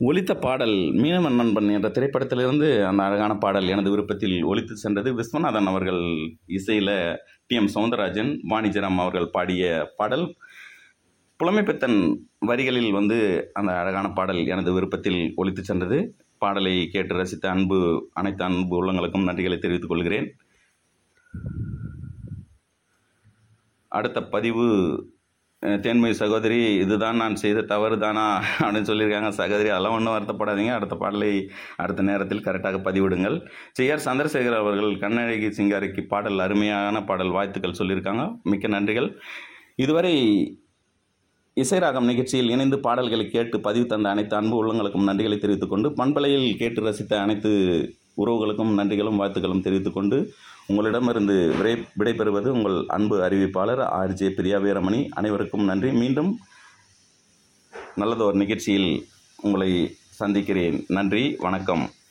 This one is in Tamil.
ஒலித்த பாடல் மீனவன் நண்பன் என்ற திரைப்படத்திலிருந்து அந்த அழகான பாடல் எனது விருப்பத்தில் ஒலித்து சென்றது விஸ்வநாதன் அவர்கள் இசையில் டி எம் சௌந்தரராஜன் வாணிஜராம் அவர்கள் பாடிய பாடல் புலமைப்பித்தன் வரிகளில் வந்து அந்த அழகான பாடல் எனது விருப்பத்தில் ஒலித்து சென்றது பாடலை கேட்டு ரசித்த அன்பு அனைத்து அன்பு உள்ளங்களுக்கும் நன்றிகளை தெரிவித்துக் கொள்கிறேன் அடுத்த பதிவு அஹ், தேன்மொழி சகோதரி இதுதான் நான் செய்த தவறு தானா அப்படின்னு சொல்லியிருக்காங்க சகோதரி அதெல்லாம் ஒன்றும் வருத்தப்படாதீங்க அடுத்த பாடலை அடுத்த நேரத்தில் கரெக்டாக பதிவிடுங்கள் சிஆர் சந்திரசேகர் அவர்கள் கண்ணழகி சிங்காரிக்கு பாடல் அருமையான பாடல் வாழ்த்துக்கள் சொல்லியிருக்காங்க மிக்க நன்றிகள் இதுவரை இசைராகம் நிகழ்ச்சியில் இணைந்து பாடல்களை கேட்டு பதிவு தந்த அனைத்து அன்பு உள்ளங்களுக்கும் நன்றிகளை தெரிவித்துக் கொண்டு பண்பலையில் கேட்டு ரசித்த அனைத்து உறவுகளுக்கும் நன்றிகளும் வாழ்த்துக்களும் தெரிவித்துக் கொண்டு உங்களிடமிருந்து விடை விடைபெறுவது உங்கள் அன்பு அறிவிப்பாளர் ஆர்ஜே பிரியா வீரமணி அனைவருக்கும் நன்றி மீண்டும் நல்லதொரு நிகழ்ச்சியில் உங்களை சந்திக்கிறேன் நன்றி வணக்கம்